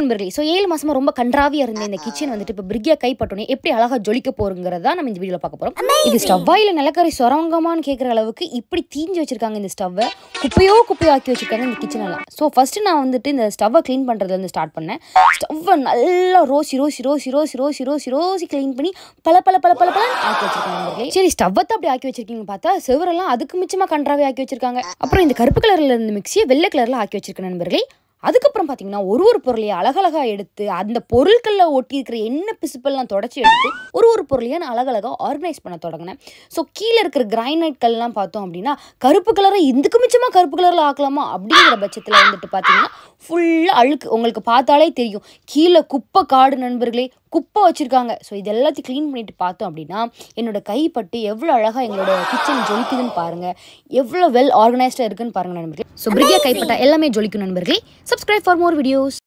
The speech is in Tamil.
நண்பர்களே ஸோ ஏழு மாசமா ரொம்ப கன்றாவியா இருந்த இந்த கிச்சன் வந்துட்டு இப்போ பிரிக்கியா கைப்பட்டோன்னே எப்படி அழகா ஜொலிக்க போறங்கிறதா நம்ம இந்த வீடியோல பார்க்க போறோம் இது ஸ்டவ்வா இல்ல நிலக்கரி சொரங்கமான்னு கேட்குற அளவுக்கு இப்படி தீஞ்சு வச்சிருக்காங்க இந்த ஸ்டவ்வை குப்பையோ குப்பையோ ஆக்கி வச்சிருக்காங்க இந்த கிச்சன் எல்லாம் ஸோ ஃபர்ஸ்ட் நான் வந்துட்டு இந்த ஸ்டவ்வை க்ளீன் பண்றதுல இருந்து ஸ்டார்ட் பண்ணேன் ஸ்டவ்வை நல்லா ரோசி ரோசி ரோசி ரோசி ரோசி ரோசி ரோசி க்ளீன் பண்ணி பல பல பல பல பல ஆக்கி வச்சிருக்காங்க நண்பர்களே சரி ஸ்டவ்வத்தை அப்படி ஆக்கி வச்சிருக்கீங்க பார்த்தா செவரெல்லாம் அதுக்கு மிச்சமா கன்றாவே ஆக்கி வச்சிருக்காங்க அப்புறம் இந்த கருப்பு கலர்ல இருந்த மிக்சியை வெள்ளை கலர்ல ஆக்கி வச்சிருக்க நண்பர்களே அதுக்கப்புறம் பார்த்தீங்கன்னா ஒரு ஒரு பொருளையும் அழகழகா எடுத்து அந்த பொருட்களில் ஒட்டி இருக்கிற எண்ணெய் பிசுப்பெல்லாம் தொடச்சி எடுத்து ஒரு ஒரு பொருளையும் நான் அழகழகா ஆர்கனைஸ் பண்ண தொடங்கினேன் ஸோ கீழே இருக்கிற கிரைனைட்கள்லாம் பார்த்தோம் அப்படின்னா கருப்பு கலரை இதுக்கு மிச்சமாக கருப்பு கலரில் ஆக்கலாமா அப்படிங்கிற பட்சத்தில் வந்துட்டு பார்த்தீங்கன்னா ஃபுல்லாக அழுக்கு உங்களுக்கு பார்த்தாலே தெரியும் கீழே குப்பை காடு நண்பர்களே குப்பை வச்சுருக்காங்க ஸோ இது எல்லாத்தையும் க்ளீன் பண்ணிட்டு பார்த்தோம் அப்படின்னா என்னோட கைப்பட்டு எவ்வளோ அழகாக எங்களோட கிச்சன் ஜொலிக்குதுன்னு பாருங்கள் எவ்வளோ வெல் ஆர்கனைஸ்டாக இருக்குன்னு பாருங்கள் நண்பர்களே ஸோ பிரியா கைப்பட்டா எல்லாமே ஜொலிக்கும் நண்பர்களே சப்ஸ்கிரைப் ஃபார் மோர் வீடியோஸ்